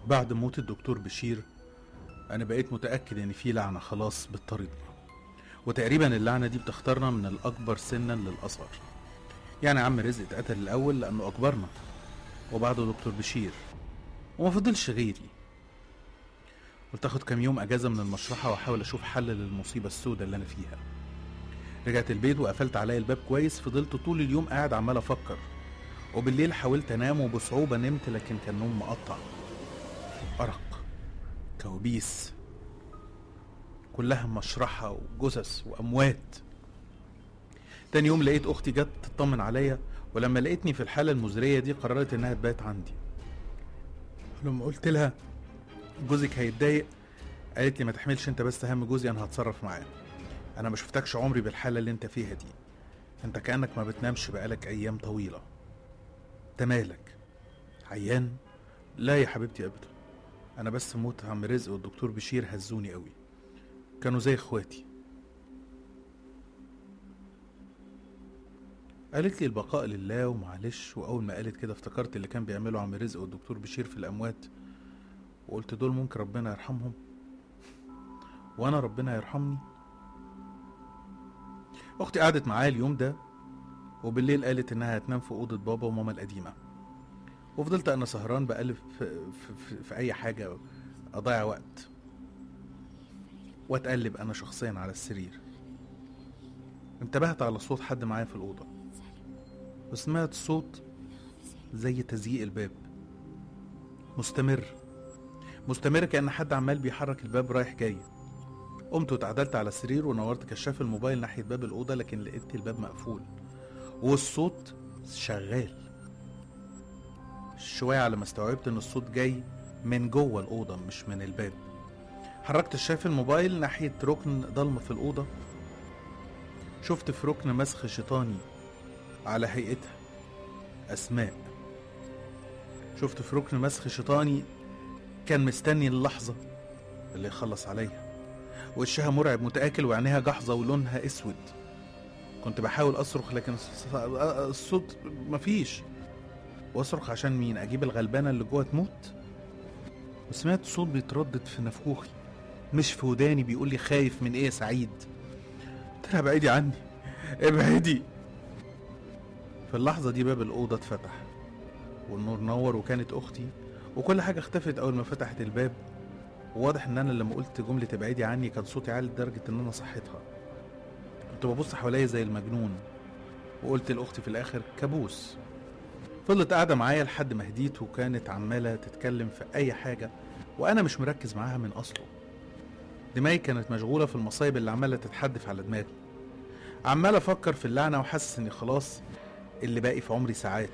بعد موت الدكتور بشير أنا بقيت متأكد إن في لعنة خلاص بتطاردنا وتقريبا اللعنة دي بتختارنا من الأكبر سنا للأصغر يعني عم رزق اتقتل الأول لأنه أكبرنا وبعده دكتور بشير وما فضلش غيري قلت اخد كام يوم اجازه من المشرحه واحاول اشوف حل للمصيبه السوداء اللي انا فيها رجعت البيت وقفلت عليا الباب كويس فضلت طول اليوم قاعد عمال افكر وبالليل حاولت انام وبصعوبه نمت لكن كان نوم مقطع ارق كوابيس كلها مشرحه وجثث واموات تاني يوم لقيت اختي جت تطمن عليا ولما لقيتني في الحاله المزريه دي قررت انها تبات عندي لما قلت لها جوزك هيتضايق قالت لي ما تحملش انت بس هم جوزي انا هتصرف معاه انا ما شفتكش عمري بالحاله اللي انت فيها دي انت كانك ما بتنامش بقالك ايام طويله انت مالك عيان لا يا حبيبتي ابدا انا بس موت عم رزق والدكتور بشير هزوني قوي كانوا زي اخواتي قالت لي البقاء لله ومعلش واول ما قالت كده افتكرت اللي كان بيعمله عم رزق والدكتور بشير في الاموات وقلت دول ممكن ربنا يرحمهم وانا ربنا يرحمني اختي قعدت معايا اليوم ده وبالليل قالت انها هتنام في اوضه بابا وماما القديمه وفضلت انا سهران بقلب في, في, في, في اي حاجه اضيع وقت واتقلب انا شخصيا على السرير انتبهت على صوت حد معايا في الاوضه وسمعت صوت زي تزييق الباب مستمر مستمر كأن حد عمال بيحرك الباب رايح جاي قمت واتعدلت على السرير ونورت كشاف الموبايل ناحية باب الأوضة لكن لقيت الباب مقفول والصوت شغال شوية على ما استوعبت إن الصوت جاي من جوه الأوضة مش من الباب حركت الشاف الموبايل ناحية ركن ضلمة في الأوضة شفت في ركن مسخ شيطاني على هيئتها أسماء شفت في ركن مسخ شيطاني كان مستني اللحظة اللي يخلص عليها وشها مرعب متآكل وعينيها جحظة ولونها اسود كنت بحاول اصرخ لكن الصوت مفيش واصرخ عشان مين اجيب الغلبانة اللي جوه تموت وسمعت صوت بيتردد في نافوخي مش في وداني بيقول لي خايف من ايه يا سعيد قلت لها ابعدي عني ابعدي في اللحظة دي باب الأوضة اتفتح والنور نور وكانت أختي وكل حاجة اختفت أول ما فتحت الباب وواضح إن أنا لما قلت جملة ابعدي عني كان صوتي عالي لدرجة إن أنا صحيتها كنت ببص حواليا زي المجنون وقلت لأختي في الآخر كابوس فضلت قاعدة معايا لحد ما هديت وكانت عمالة تتكلم في أي حاجة وأنا مش مركز معاها من أصله دماغي كانت مشغولة في المصايب اللي عمالة تتحدف على دماغي عمال أفكر في اللعنة وحاسس إني خلاص اللي باقي في عمري ساعات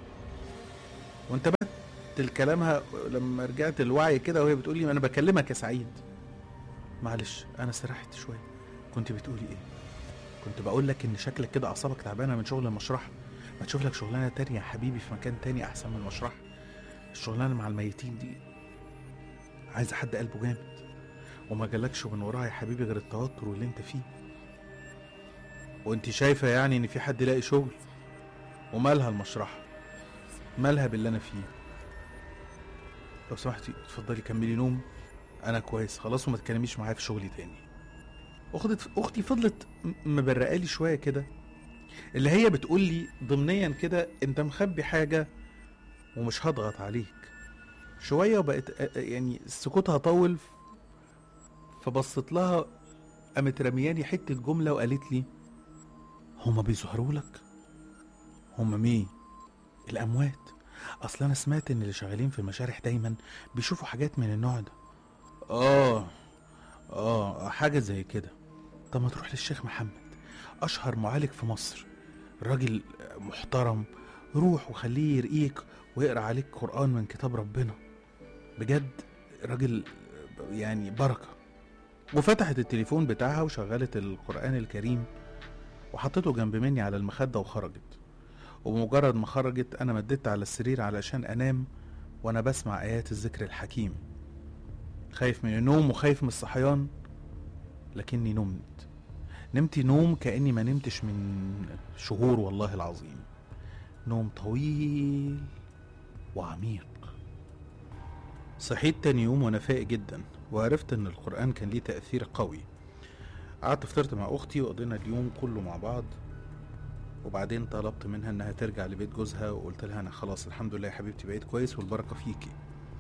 وانتبهت لكلامها لما رجعت الوعي كده وهي بتقول لي انا بكلمك يا سعيد معلش انا سرحت شويه كنت بتقولي ايه كنت بقول لك ان شكلك كده اعصابك تعبانه من شغل المشرحه ما تشوف لك شغلانه تانية يا حبيبي في مكان تاني احسن من المشرحه الشغلانه مع الميتين دي عايزه حد قلبه جامد وما جالكش من وراها يا حبيبي غير التوتر واللي انت فيه وانت شايفه يعني ان في حد يلاقي شغل ومالها المشرحه مالها باللي انا فيه لو سمحتي اتفضلي كملي نوم انا كويس خلاص وما تكلميش معايا في شغلي تاني اختي اختي فضلت مبرقالي شويه كده اللي هي بتقول لي ضمنيا كده انت مخبي حاجه ومش هضغط عليك شويه وبقت يعني سكوتها طول فبصت لها قامت رمياني حته جمله وقالت لي هما بيظهروا لك هما مين الاموات اصل انا سمعت ان اللي شغالين في المشارح دايما بيشوفوا حاجات من النوع ده اه اه حاجه زي كده طب ما تروح للشيخ محمد اشهر معالج في مصر راجل محترم روح وخليه يرقيك ويقرا عليك قران من كتاب ربنا بجد راجل يعني بركه وفتحت التليفون بتاعها وشغلت القران الكريم وحطيته جنب مني على المخده وخرجت وبمجرد ما خرجت انا مددت على السرير علشان انام وانا بسمع ايات الذكر الحكيم خايف من النوم وخايف من الصحيان لكني نمت نمت نوم كاني ما نمتش من شهور والله العظيم نوم طويل وعميق صحيت تاني يوم وانا فايق جدا وعرفت ان القرآن كان ليه تأثير قوي قعدت فطرت مع اختي وقضينا اليوم كله مع بعض وبعدين طلبت منها انها ترجع لبيت جوزها وقلت لها انا خلاص الحمد لله يا حبيبتي بقيت كويس والبركة فيكي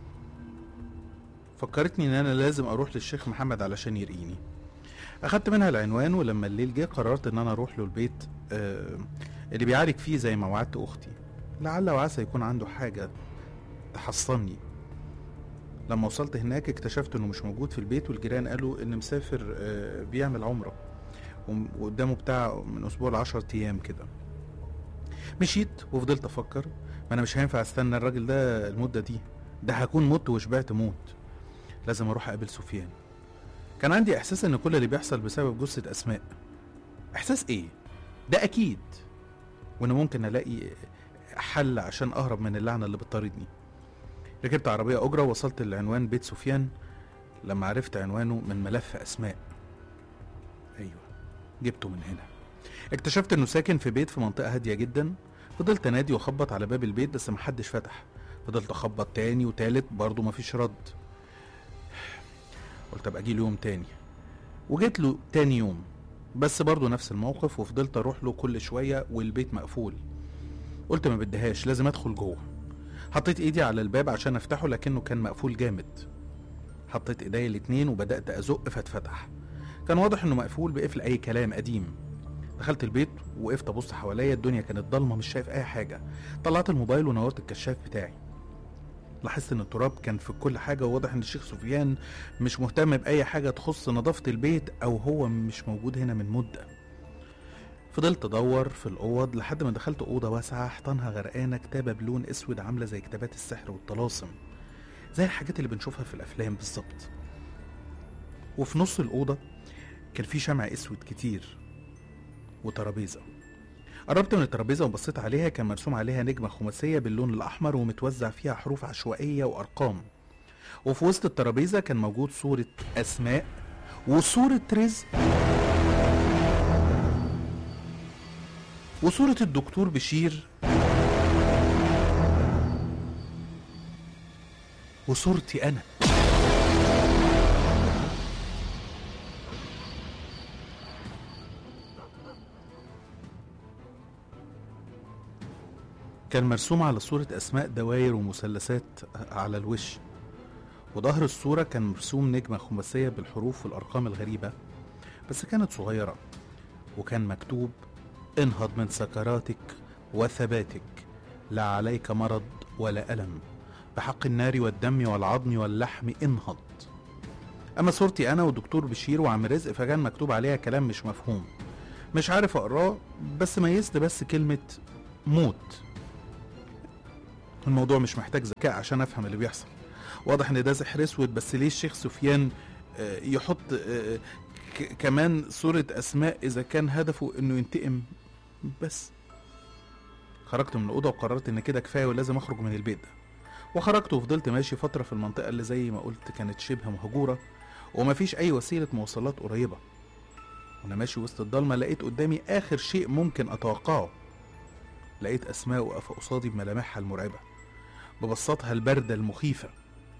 فكرتني ان انا لازم اروح للشيخ محمد علشان يرقيني اخدت منها العنوان ولما الليل جه قررت ان انا اروح له البيت آه اللي بيعالج فيه زي ما وعدت اختي لعل وعسى يكون عنده حاجة تحصني لما وصلت هناك اكتشفت انه مش موجود في البيت والجيران قالوا ان مسافر آه، بيعمل عمرة وم- وقدامه بتاع من اسبوع لعشر ايام كده مشيت وفضلت افكر ما انا مش هينفع استنى الراجل ده المدة دي ده هكون مت وشبعت موت لازم اروح اقابل سفيان كان عندي احساس ان كل اللي بيحصل بسبب جثة اسماء احساس ايه ده اكيد وان ممكن الاقي حل عشان اهرب من اللعنة اللي بتطاردني ركبت عربية أجرة ووصلت لعنوان بيت سفيان لما عرفت عنوانه من ملف أسماء أيوة جبته من هنا اكتشفت إنه ساكن في بيت في منطقة هادية جدا فضلت أنادي وأخبط على باب البيت بس محدش فتح فضلت أخبط تاني وتالت برضه مفيش رد قلت أبقى أجيله يوم تاني وجيت له تاني يوم بس برضه نفس الموقف وفضلت أروح له كل شوية والبيت مقفول قلت ما بديهاش لازم أدخل جوه حطيت ايدي على الباب عشان افتحه لكنه كان مقفول جامد حطيت ايديا الاتنين وبدأت ازق فاتفتح كان واضح انه مقفول بقفل اي كلام قديم دخلت البيت وقفت ابص حواليا الدنيا كانت ضلمه مش شايف اي حاجه طلعت الموبايل ونورت الكشاف بتاعي لاحظت ان التراب كان في كل حاجه وواضح ان الشيخ سفيان مش مهتم باي حاجه تخص نظافه البيت او هو مش موجود هنا من مده فضلت ادور في الاوض لحد ما دخلت اوضه واسعه حيطانها غرقانه كتابه بلون اسود عامله زي كتابات السحر والطلاسم زي الحاجات اللي بنشوفها في الافلام بالظبط وفي نص الاوضه كان في شمع اسود كتير وترابيزه قربت من الترابيزه وبصيت عليها كان مرسوم عليها نجمه خماسيه باللون الاحمر ومتوزع فيها حروف عشوائيه وارقام وفي وسط الترابيزه كان موجود صوره اسماء وصوره رزق وصورة الدكتور بشير وصورتي أنا كان مرسوم على صورة أسماء دواير ومثلثات على الوش وظهر الصورة كان مرسوم نجمة خماسية بالحروف والأرقام الغريبة بس كانت صغيرة وكان مكتوب انهض من سكراتك وثباتك لا عليك مرض ولا ألم بحق النار والدم والعظم واللحم انهض أما صورتي أنا ودكتور بشير وعم رزق فكان مكتوب عليها كلام مش مفهوم مش عارف أقراه بس ميزت بس كلمة موت الموضوع مش محتاج ذكاء عشان أفهم اللي بيحصل واضح إن ده سحر أسود بس ليه الشيخ سفيان آه، يحط آه، ك- كمان صورة أسماء إذا كان هدفه إنه ينتقم بس خرجت من الأوضة وقررت إن كده كفاية ولازم أخرج من البيت ده وخرجت وفضلت ماشي فترة في المنطقة اللي زي ما قلت كانت شبه مهجورة ومفيش أي وسيلة مواصلات قريبة وأنا ماشي وسط الضلمة لقيت قدامي آخر شيء ممكن أتوقعه لقيت أسماء واقفة قصادي بملامحها المرعبة ببصاتها الباردة المخيفة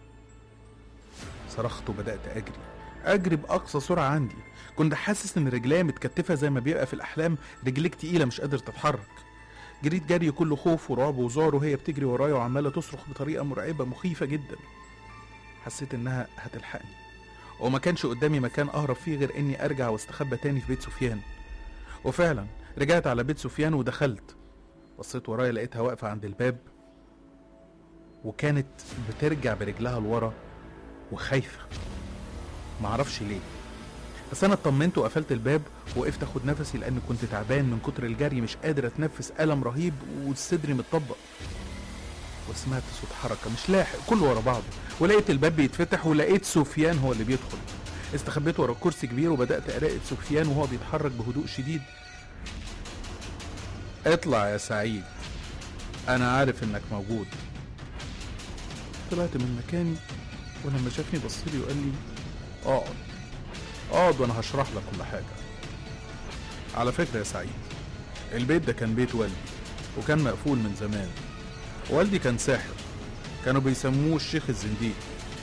صرخت وبدأت أجري أجري بأقصى سرعة عندي كنت حاسس إن رجليا متكتفة زي ما بيبقى في الأحلام رجليك تقيلة مش قادر تتحرك جريت جري كله خوف ورعب وذعر وهي بتجري ورايا وعمالة تصرخ بطريقة مرعبة مخيفة جدا حسيت إنها هتلحقني وما كانش قدامي مكان أهرب فيه غير إني أرجع واستخبى تاني في بيت سفيان وفعلا رجعت على بيت سفيان ودخلت بصيت ورايا لقيتها واقفة عند الباب وكانت بترجع برجلها لورا وخايفة معرفش ليه بس انا اطمنت وقفلت الباب وقفت اخد نفسي لان كنت تعبان من كتر الجري مش قادر اتنفس الم رهيب وصدري متطبق وسمعت صوت حركه مش لاحق كله ورا بعضه ولقيت الباب بيتفتح ولقيت سفيان هو اللي بيدخل استخبيت ورا كرسي كبير وبدات اراقب سفيان وهو بيتحرك بهدوء شديد اطلع يا سعيد انا عارف انك موجود طلعت من مكاني ولما شافني بصلي وقال لي اقعد اقعد وانا هشرح لك كل حاجه على فكره يا سعيد البيت ده كان بيت والدي وكان مقفول من زمان والدي كان ساحر كانوا بيسموه الشيخ الزنديق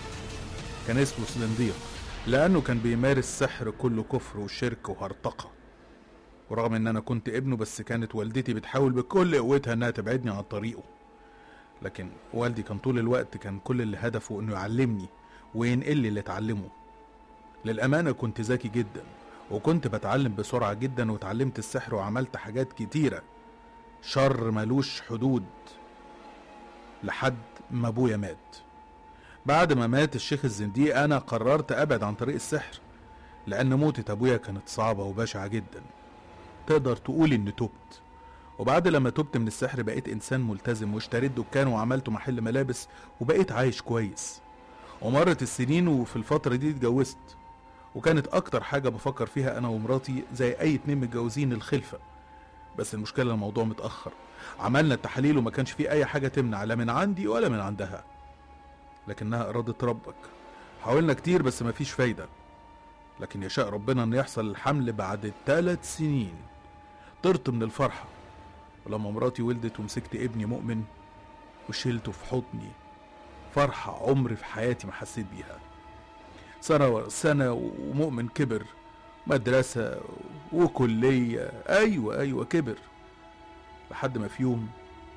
كان اسمه سلنديق لأنه كان بيمارس سحر كله كفر وشرك وهرطقة ورغم إن أنا كنت ابنه بس كانت والدتي بتحاول بكل قوتها إنها تبعدني عن طريقه لكن والدي كان طول الوقت كان كل اللي هدفه إنه يعلمني وينقل لي اللي اتعلمه للأمانة كنت ذكي جدا وكنت بتعلم بسرعة جدا وتعلمت السحر وعملت حاجات كتيرة شر ملوش حدود لحد ما ابويا مات بعد ما مات الشيخ الزنديق انا قررت ابعد عن طريق السحر لان موتة ابويا كانت صعبة وبشعة جدا تقدر تقول اني تبت وبعد لما تبت من السحر بقيت انسان ملتزم واشتريت دكان وعملته محل ملابس وبقيت عايش كويس ومرت السنين وفي الفترة دي اتجوزت وكانت اكتر حاجة بفكر فيها انا ومراتي زي اي اتنين متجوزين الخلفة بس المشكلة الموضوع متأخر عملنا التحاليل وما كانش فيه اي حاجة تمنع لا من عندي ولا من عندها لكنها إرادة ربك حاولنا كتير بس مفيش فايدة لكن يشاء ربنا ان يحصل الحمل بعد ثلاث سنين طرت من الفرحة ولما مراتي ولدت ومسكت ابني مؤمن وشيلته في حضني فرحة عمري في حياتي ما حسيت بيها سنة ورا سنة ومؤمن كبر مدرسة وكلية أيوة أيوة كبر لحد ما في يوم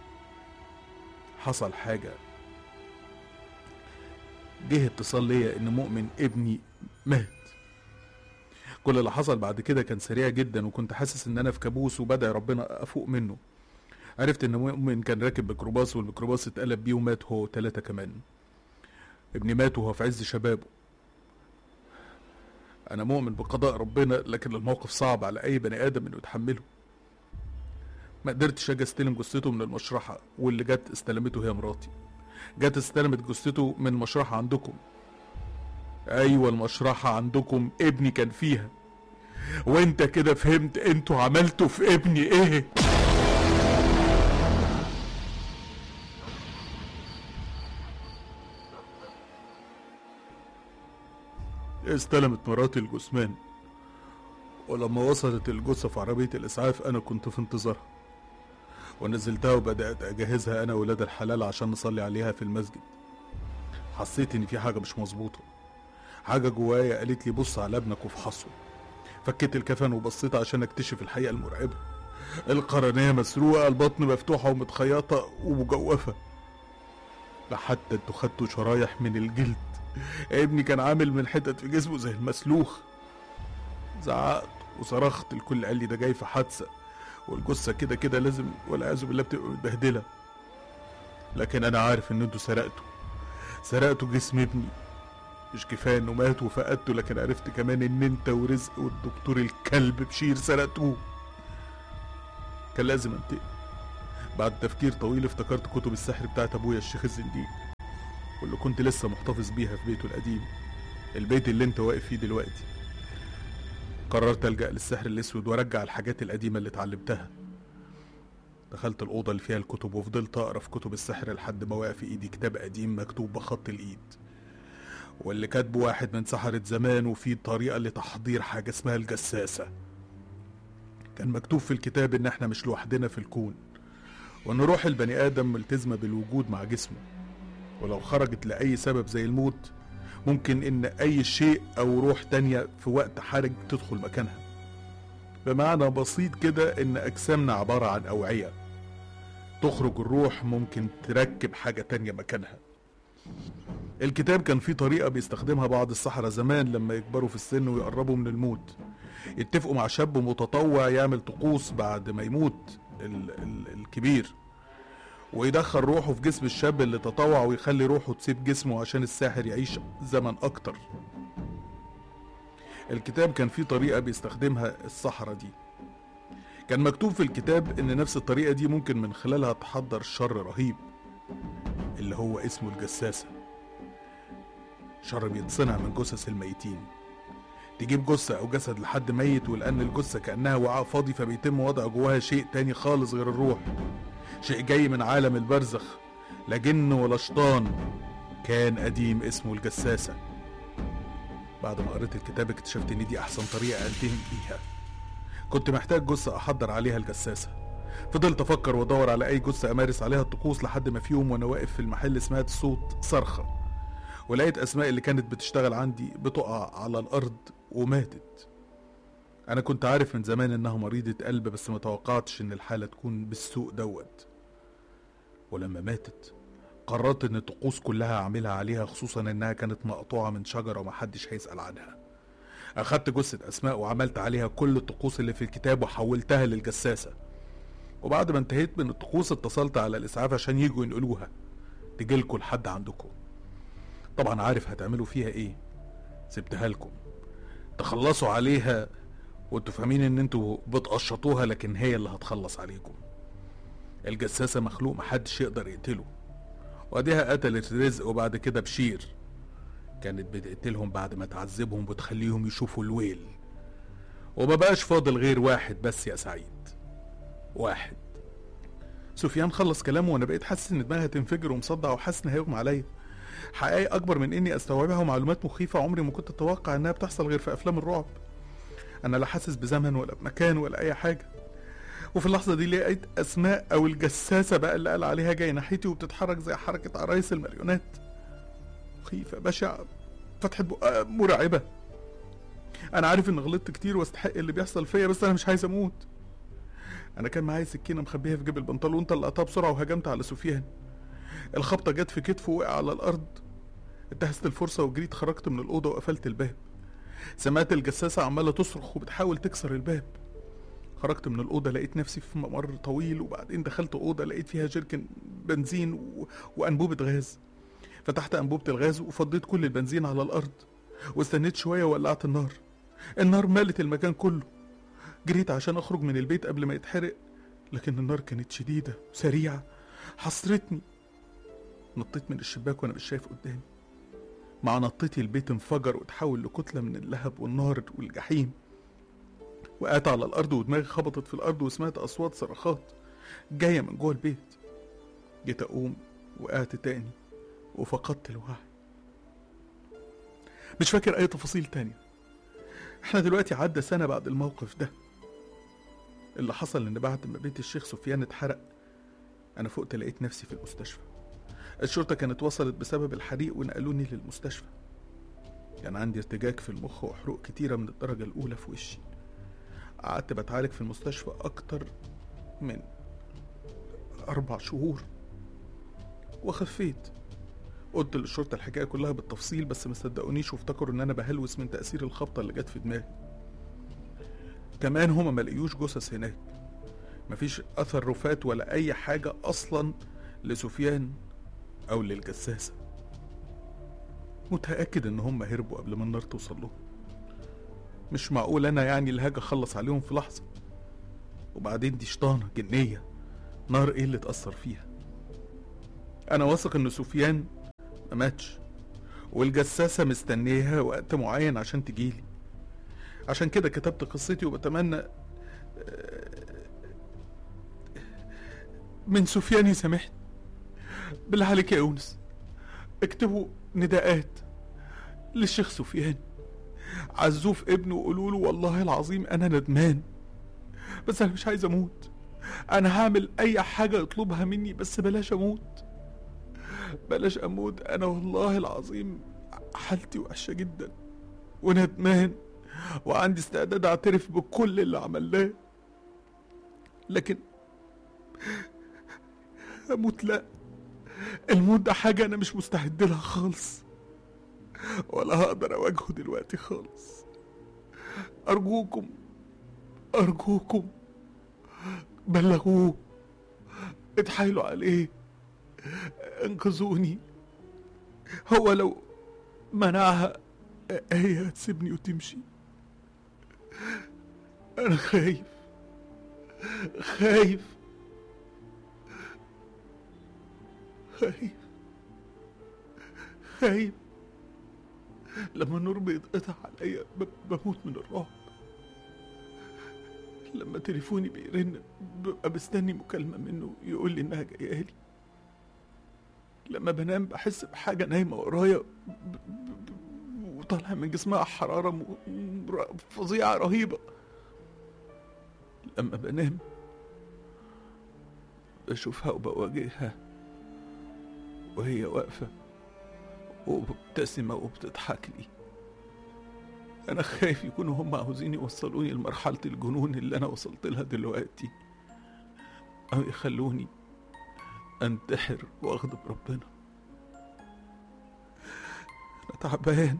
حصل حاجة جه اتصال ليا إن مؤمن ابني مات كل اللي حصل بعد كده كان سريع جدا وكنت حاسس إن أنا في كابوس وبدأ ربنا أفوق منه عرفت إن مؤمن كان راكب ميكروباص والميكروباص اتقلب بيه ومات هو وتلاتة كمان ابني مات وهو في عز شبابه انا مؤمن بقضاء ربنا لكن الموقف صعب على اي بني ادم انه يتحمله ما قدرتش اجي استلم جثته من المشرحه واللي جت استلمته هي مراتي جت استلمت جثته من مشرحه عندكم ايوه المشرحه عندكم ابني كان فيها وانت كده فهمت انتوا عملتوا في ابني ايه استلمت مراتي الجثمان ولما وصلت الجثة في عربية الإسعاف أنا كنت في انتظارها ونزلتها وبدأت أجهزها أنا وولاد الحلال عشان نصلي عليها في المسجد حسيت إن في حاجة مش مظبوطة حاجة جوايا قالت لي بص على ابنك وافحصه فكيت الكفن وبصيت عشان اكتشف الحقيقة المرعبة القرنية مسروقة البطن مفتوحة ومتخيطة ومجوفة لحتى انتوا خدتوا شرايح من الجلد ابني كان عامل من حتت في جسمه زي المسلوخ زعقت وصرخت الكل قال لي ده جاي في حادثه والجثه كده كده لازم والعياذ بالله بتبقى متبهدله لكن انا عارف ان انتوا سرقتوا سرقتوا جسم ابني مش كفايه انه مات وفقدته لكن عرفت كمان ان انت ورزق والدكتور الكلب بشير سرقتوه كان لازم انتقم بعد تفكير طويل افتكرت كتب السحر بتاعت ابويا الشيخ الزنديق واللي كنت لسه محتفظ بيها في بيته القديم البيت اللي انت واقف فيه دلوقتي قررت الجا للسحر الاسود وارجع الحاجات القديمه اللي اتعلمتها دخلت الاوضه اللي فيها الكتب وفضلت اقرا في كتب السحر لحد ما وقع في ايدي كتاب قديم مكتوب بخط الايد واللي كاتبه واحد من سحرة زمان وفيه طريقة لتحضير حاجة اسمها الجساسة كان مكتوب في الكتاب ان احنا مش لوحدنا في الكون وان روح البني ادم ملتزمة بالوجود مع جسمه ولو خرجت لأي سبب زي الموت ممكن إن أي شيء أو روح تانية في وقت حرج تدخل مكانها بمعنى بسيط كده إن أجسامنا عبارة عن أوعية تخرج الروح ممكن تركب حاجة تانية مكانها الكتاب كان فيه طريقة بيستخدمها بعض السحرة زمان لما يكبروا في السن ويقربوا من الموت يتفقوا مع شاب متطوع يعمل طقوس بعد ما يموت ال- ال- الكبير ويدخل روحه في جسم الشاب اللي تطوع ويخلي روحه تسيب جسمه عشان الساحر يعيش زمن أكتر الكتاب كان فيه طريقة بيستخدمها السحرة دي كان مكتوب في الكتاب إن نفس الطريقة دي ممكن من خلالها تحضر شر رهيب اللي هو اسمه الجساسة شر بيتصنع من جثث الميتين تجيب جثة أو جسد لحد ميت ولأن الجثة كأنها وعاء فاضي فبيتم وضع جواها شيء تاني خالص غير الروح شيء جاي من عالم البرزخ لا جن ولا شيطان كان قديم اسمه الجساسة بعد ما قريت الكتاب اكتشفت ان دي احسن طريقة انتهي بيها كنت محتاج جثة احضر عليها الجساسة فضلت افكر وادور على اي جثة امارس عليها الطقوس لحد ما في يوم وانا واقف في المحل سمعت صوت صرخة ولقيت أسماء اللي كانت بتشتغل عندي بتقع على الأرض وماتت أنا كنت عارف من زمان إنها مريضة قلب بس متوقعتش إن الحالة تكون بالسوء دوت ولما ماتت قررت إن الطقوس كلها أعملها عليها خصوصا إنها كانت مقطوعة من شجرة ومحدش هيسأل عنها أخدت جثة أسماء وعملت عليها كل الطقوس اللي في الكتاب وحولتها للجساسة وبعد ما انتهيت من الطقوس اتصلت على الإسعاف عشان يجوا ينقلوها تجيلكوا لحد عندكم طبعا عارف هتعملوا فيها ايه سبتها لكم تخلصوا عليها وانتوا فاهمين ان انتوا بتقشطوها لكن هي اللي هتخلص عليكم الجساسة مخلوق محدش يقدر يقتله واديها قتلت رزق وبعد كده بشير كانت بتقتلهم بعد ما تعذبهم وتخليهم يشوفوا الويل وما بقاش فاضل غير واحد بس يا سعيد واحد سفيان خلص كلامه وانا بقيت حاسس ان دماغي هتنفجر ومصدع وحاسس ان هيغمى عليا حقائق اكبر من اني استوعبها ومعلومات مخيفه عمري ما كنت اتوقع انها بتحصل غير في افلام الرعب انا لا حاسس بزمن ولا بمكان ولا اي حاجه وفي اللحظه دي لقيت اسماء او الجساسه بقى اللي قال عليها جايه ناحيتي وبتتحرك زي حركه عرايس الماريونات مخيفه بشعه فتحه بقى مرعبه انا عارف ان غلطت كتير واستحق اللي بيحصل فيا بس انا مش عايز اموت انا كان معايا سكينه مخبيها في جيب البنطلون طلقتها بسرعه وهجمت على سفيان الخبطه جت في كتفه وقع على الارض انتهزت الفرصه وجريت خرجت من الاوضه وقفلت الباب سمعت الجساسه عماله تصرخ وبتحاول تكسر الباب خرجت من الأوضة لقيت نفسي في ممر طويل وبعدين دخلت أوضة لقيت فيها جيركن بنزين و... وأنبوبة غاز فتحت أنبوبة الغاز وفضيت كل البنزين على الأرض واستنيت شوية وولعت النار النار مالت المكان كله جريت عشان أخرج من البيت قبل ما يتحرق لكن النار كانت شديدة وسريعة حصرتني نطيت من الشباك وأنا مش شايف قدامي مع نطتي البيت انفجر وتحول لكتلة من اللهب والنار والجحيم وقعت على الأرض ودماغي خبطت في الأرض وسمعت أصوات صرخات جاية من جوه البيت جيت أقوم وقعت تاني وفقدت الوعي مش فاكر أي تفاصيل تانية احنا دلوقتي عدى سنة بعد الموقف ده اللي حصل إن بعد ما بيت الشيخ سفيان اتحرق أنا فقت لقيت نفسي في المستشفى الشرطة كانت وصلت بسبب الحريق ونقلوني للمستشفى كان عندي ارتجاج في المخ وحروق كتيرة من الدرجة الأولى في وشي قعدت بتعالج في المستشفى أكتر من أربع شهور وخفيت قلت للشرطة الحكاية كلها بالتفصيل بس ما صدقونيش وافتكروا إن أنا بهلوس من تأثير الخبطة اللي جت في دماغي كمان هما ما لقيوش جثث هناك مفيش أثر رفات ولا أي حاجة أصلا لسفيان أو للجساسة متأكد إن هما هربوا قبل ما النار توصل لهم مش معقول انا يعني اللي هاجي اخلص عليهم في لحظه وبعدين دي شيطانه جنيه نار ايه اللي تاثر فيها انا واثق ان سفيان ما ماتش والجساسه مستنيها وقت معين عشان تجيلي عشان كده كتبت قصتي وبتمنى من سفيان يسامحني بالله عليك يا يونس اكتبوا نداءات للشيخ سفيان عزوه في ابنه وقولوا له والله العظيم انا ندمان بس انا مش عايز اموت انا هعمل اي حاجه يطلبها مني بس بلاش اموت بلاش اموت انا والله العظيم حالتي وحشه جدا وندمان وعندي استعداد اعترف بكل اللي عملناه لكن اموت لا الموت ده حاجه انا مش مستعد لها خالص ولا هقدر اواجهه دلوقتي خالص ارجوكم ارجوكم بلغوه اتحايلوا عليه انقذوني هو لو منعها هي هتسيبني وتمشي انا خايف خايف خايف خايف لما النور بيتقطع عليا بموت من الرعب لما تليفوني بيرن ببقى مستني مكالمة منه يقول لي إنها جاية لي لما بنام بحس بحاجة نايمة ورايا وطالعة من جسمها حرارة فظيعة رهيبة لما بنام بشوفها وبواجهها وهي واقفة ومبتسمة وبتضحك لي أنا خايف يكونوا هم عاوزين يوصلوني لمرحلة الجنون اللي أنا وصلت لها دلوقتي أو يخلوني أنتحر وأغضب ربنا أنا تعبان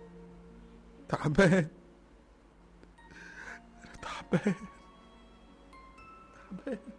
تعبان أنا تعبان تعبان